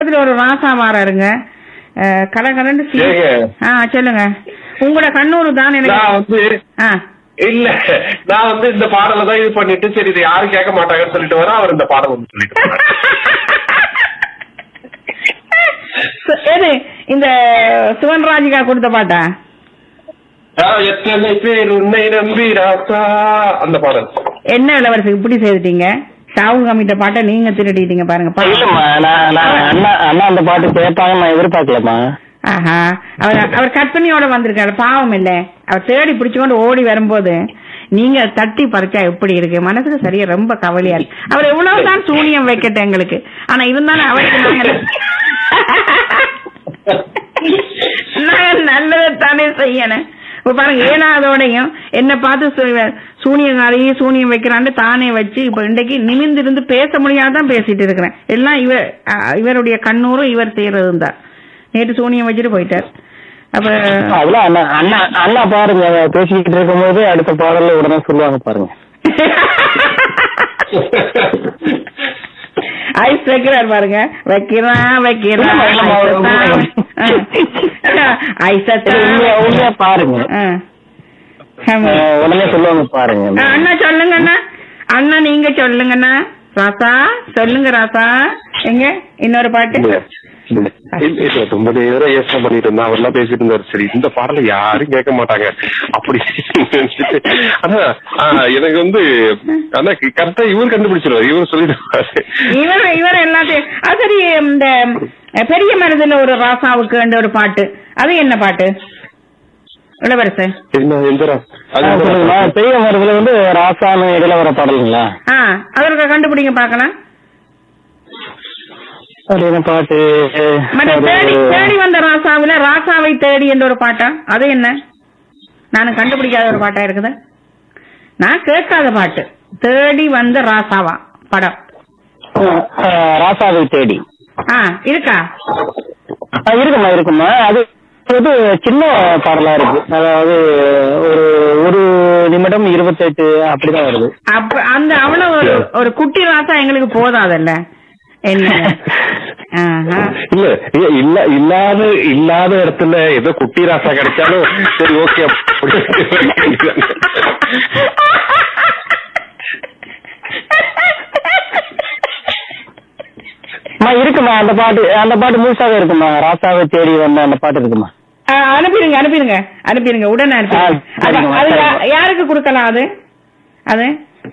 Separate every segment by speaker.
Speaker 1: பக்கத்துல ஒரு ராசா மாறாருங்க கலகலன்னு சி-
Speaker 2: ஏங்க?
Speaker 1: ஆ சொல்லுங்க உங்களோட கண்ணூர் தான் எனக்கு
Speaker 2: நான் வந்து
Speaker 1: ஆ
Speaker 2: இல்ல நான் வந்து இந்த பாடலை தான் இது பண்ணிட்டு சரி இது யாரும் கேட்க மாட்டாங்கன்னு சொல்லிட்டு வரேன் அவர் இந்த பாடல் வந்து சொல்லிட்டு போனாரு.
Speaker 1: சு- எது இந்த சுவன்ராஜிகா கொடுத்த பாட்டா
Speaker 2: ஆ, எத்தனை பேர் உன்னை நம்பி ராசா அந்த பாடல்
Speaker 1: என்ன இளவரசி இப்படி செய்துட்டீங்க ஷாவுல் கமிட்ட பாட்டை நீங்க திருடிட்டீங்க பாருங்க பாருங்க.
Speaker 3: இல்லம்மா நான் நான் அண்ணா அண்ணா அந்த பாட்டு கேட்பாங்கன்னு நான் எதிர்பார்க்கலம்மா
Speaker 1: ஆஹா அவர் அவர் கற்பனையோட வந்திருக்காரு பாவம் இல்ல அவர் தேடி பிடிச்சுக்கொண்டு ஓடி வரும்போது நீங்க தட்டி பறிச்சா எப்படி இருக்கு மனசுக்கு சரியா ரொம்ப கவலையா இருக்கு அவர் எவ்வளவுதான் சூனியம் வைக்கட்டும் எங்களுக்கு ஆனா இருந்தாலும் அவருக்கு நாங்க நாங்க நல்லதைத்தானே செய்யணும் இப்ப பாருங்க ஏனாதோடையும் என்ன பார்த்து சூ- சூனியக்காரையும் சூனியம் வைக்கிறான்னு தானே வச்சு இப்ப இன்றைக்கு நிமிர்ந்திருந்து பேச முடியாதான் பேசிட்டு இருக்கிறேன் எல்லாம் இவர் அஹ், இவருடைய கண்ணூரும் இவர் செய்யறதும் தான் நேற்று சூனியம் வச்சுட்டு போயிட்டார் அப்ப
Speaker 3: அதெல்லாம் அண்ணா அண்ணா அண்ணா பாருங்க பேசிக்கிட்டு இருக்கும்போது அடுத்த பாடல்ல உடனே சொல்லுவாங்க பாருங்க
Speaker 1: ஐஸ் வைக்கிறார் பாருங்க வைக்கிறான் வைக்கிறான்
Speaker 3: இல்லம்மா, இல்லம்மா, ஒரு
Speaker 1: ஐஸ்
Speaker 3: சரி, உண்மையா உண்மையா பாருங்க அஹ், உடனே சொல்லுவாங்க பாருங்க
Speaker 1: அண்ணா சொல்லுங்க அண்ணா அண்ணா நீங்க சொல்லுங்கண்ணா ராசா சொல்லுங்க ராசா எங்க இன்னொரு பாட்டு
Speaker 2: இல்ல, இல்ல, ரொம்ப நேரம் யோசனை பண்ணிட்டு இருந்தா அவர்லாம் பேசிட்டு இருந்தாரு சரி இந்த பாடலை யாரும் கேட்க மாட்டாங்க அப்படி நினைச்சிட்டு. ஆனா ஆ, எனக்கு வந்து ஆனா கரெக்டா இவர் கண்டுபிடிச்சிருவாரு இவர் சொல்லிடுவாரு
Speaker 1: இவர் இவர் எல்லாத்தையும் அது சரி இந்த பெரிய மனதுல ஒரு ராசாவுக்கு ஒரு பாட்டு அது என்ன பாட்டு இளவரசன்
Speaker 2: என்ன எந்த ரா- அது
Speaker 3: அஹ்,
Speaker 2: எந்த
Speaker 3: சொல்லுங்கம்மா
Speaker 2: ரா-
Speaker 3: பெரிய மரத்துல வந்து ராசான இடையில வர பாடலுங்களா
Speaker 1: ஆ அதற்கு கண்டுபிடிங்க பாக்கலாம்
Speaker 3: அது என்ன பாட்டு
Speaker 1: மற்ற
Speaker 3: அது-
Speaker 1: தேடி தேடி வந்த ராசாவுல ராசாவை தேடி என்ற ஒரு பாட்டா அது என்ன நானும் கண்டுபிடிக்காத ஒரு பாட்டா இருக்குது நான் கேட்காத பாட்டு தேடி வந்த ராசாவா படம்
Speaker 3: அஹ், அஹ், ராசாவை தேடி
Speaker 1: ஆ இருக்கா
Speaker 3: அஹ், இருக்குமா இருக்குமா அது வந்து சின்ன பாடலா இருக்கு அதாவது ஒரு ஒரு நிமிடம் இருபத்தெட்டு அப்படிதான் வருது
Speaker 1: அப்ப அந்த அவ்வளவு ஒரு ஒரு குட்டி ராசா எங்களுக்கு போதாதல்ல என்ன ஆஹா.
Speaker 2: இல்ல இல்ல, இல்ல இல்லாத இல்லாத இடத்துல ஏதோ குட்டி ராசா கிடைச்சாலும் சரி ஓகே
Speaker 3: அம்மா இருக்குமா அந்த பாட்டு அந்த பாட்டு முழுசாவே இருக்குமா ராசாவை தேடி வந்த அந்த பாட்டு இருக்குமா
Speaker 1: ஆ, அனுப்பிடுங்க அனுப்பிடுங்க அனுப்பிடுங்க உடனே அனுப்பிடுங்க
Speaker 3: ஆ,
Speaker 1: அது
Speaker 3: சரிங்க,
Speaker 1: அது யா-
Speaker 3: சரிங்க.
Speaker 1: யாருக்கு கொடுக்கலாம் அது அது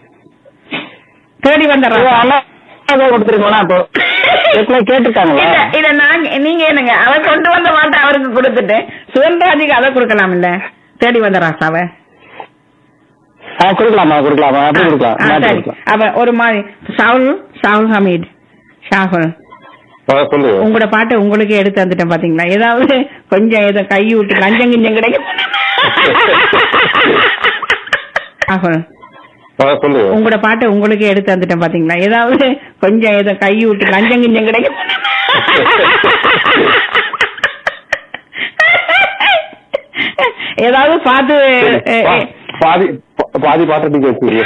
Speaker 1: தேடி வந்த
Speaker 3: ஐயோ,
Speaker 1: ராசா
Speaker 3: அண்ணா ஏதோ கொடுத்துருக்கோம்னா இப்போ ஏற்கனவே கேட்டிருக்காங்களா
Speaker 1: இல்ல இத நாங்க நீங்க என்னங்க அவர் கொண்டு வந்த பாட்டை அவருக்கு கொடுத்துட்டு சுதந்திராஜிக்கு அதை கொடுக்கலாம் இல்ல தேடி வந்த ராசாவை
Speaker 3: ஆ கொடுக்கலாமா கொடுக்கலாமா அப்படி கொடுக்கலாம்
Speaker 1: ஆ,
Speaker 3: மாத்தி
Speaker 1: சரி
Speaker 3: கொடுக்கலாம்
Speaker 1: அப்ப ஒரு மாதிரி ஷாவுல் ஷாவுல் ஹமீத் ஷாகுல்
Speaker 2: சொல்லுங்க
Speaker 1: உங்களோட பாட்டை உங்களுக்கே எடுத்து வந்துட்டேன் பாத்தீங்களா ஏதாவது கொஞ்சம் ஏதோ கை விட்டு லஞ்சம் கிஞ்சம் கிடைக்கும் ஷாகுல்
Speaker 2: ஆ, சொல்லுங்க
Speaker 1: உங்களோட பாட்டை உங்களுக்கே எடுத்து வந்துட்டேன் பாத்தீங்களா ஏதாவது கொஞ்சம் ஏதோ கை விட்டு லஞ்சம் கிஞ்சம் கிடைக்கும் ஏதாவது பார்த்து
Speaker 2: சரி, பா- பாதி பா- பாதி பாட்டு நீங்க வச்சுக்கிறீங்க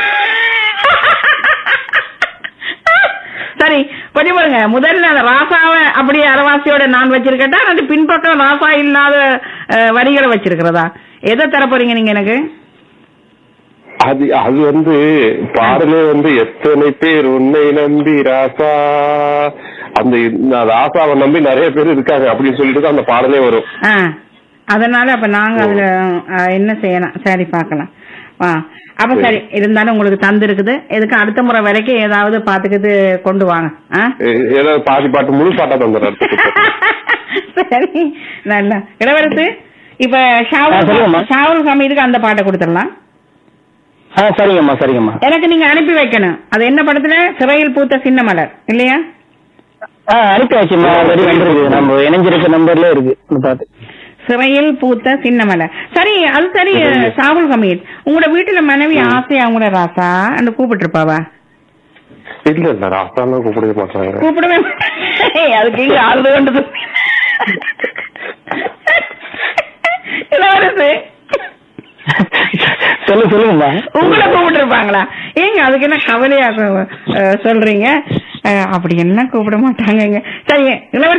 Speaker 1: சரி கொஞ்சம் பாருங்க முதல்ல அந்த ராசாவை அப்படியே அரவாசியோட நான் வச்சிருக்கட்டா அது பின்பக்கம் ராசா இல்லாத அஹ், வரிகளை வச்சிருக்கிறதா எதை தர போறீங்க நீங்க எனக்கு
Speaker 2: அது அது வந்து பாடலே வந்து எத்தனை பேர் உன்னை நம்பி ராசா அந்த இந்த ராசாவை நம்பி நிறைய பேர் இருக்காங்க அப்படின்னு சொல்லிட்டு தான் அந்த பாடலே வரும்
Speaker 1: ஆ அதனால அப்ப நாங்க அதுல அஹ், என்ன செய்யலாம் சரி பார்க்கலாம் ஆ அப்ப சரி இருந்தாலும் உங்களுக்கு தந்து இருக்குது எதுக்கு அடுத்த முறை வரைக்கும் ஏதாவது பாத்துக்கிட்டு கொண்டு வாங்க ஆ
Speaker 2: ஏ- ஏதாவது பாதி பாட்டு முழு பாட்டா தந்துடுறாரு
Speaker 1: சரி நல்லா இளவரசு இப்ப
Speaker 3: ஆ,
Speaker 1: ஷாவுல்
Speaker 3: சொல்லுங்கம்மா.
Speaker 1: ஷாவுல் ஹமீதுக்கு அந்த பாட்டை கொடுத்துடலாம்
Speaker 3: ஆ சரிங்கம்மா சரிங்கம்மா
Speaker 1: எனக்கு நீங்க அனுப்பி வைக்கணும் அது என்ன படத்துல சிறையில் பூத்த சின்ன மலர் இல்லையா
Speaker 3: ஆ அனுப்பியாச்சும்மா ஆல்ரெடி வந்துருக்கு நம்ம இணைஞ்சிருக்க நம்பர்ல இருக்கு இந்த பாட்டு
Speaker 1: சிறையில் பூத்த சின்ன மலர் சரி அது சரி சாகுல் ஹமீத் உங்களோட வீட்டுல மனைவி ஆசையா உங்களோட ராசா அந்த கூப்பிட்டு இருப்பாவா
Speaker 2: இல்ல இல்ல ராசாலாம் கூப்பிடவே மாட்டாங்க
Speaker 1: கூப்பிடவே மாட்டாங்க. அதுக்கு இங்க ஆளுது கொண்டு இளவரசு
Speaker 3: சொல்லு சொல்லுங்கம்மா
Speaker 1: உங்களை கூப்பிட்டு இருப்பாங்களா ஏங்க அதுக்கு என்ன கவலையா அஹ், சொல்றீங்க அஹ், அப்படி என்ன கூப்பிட மாட்டாங்கங்க சரி இளவரசி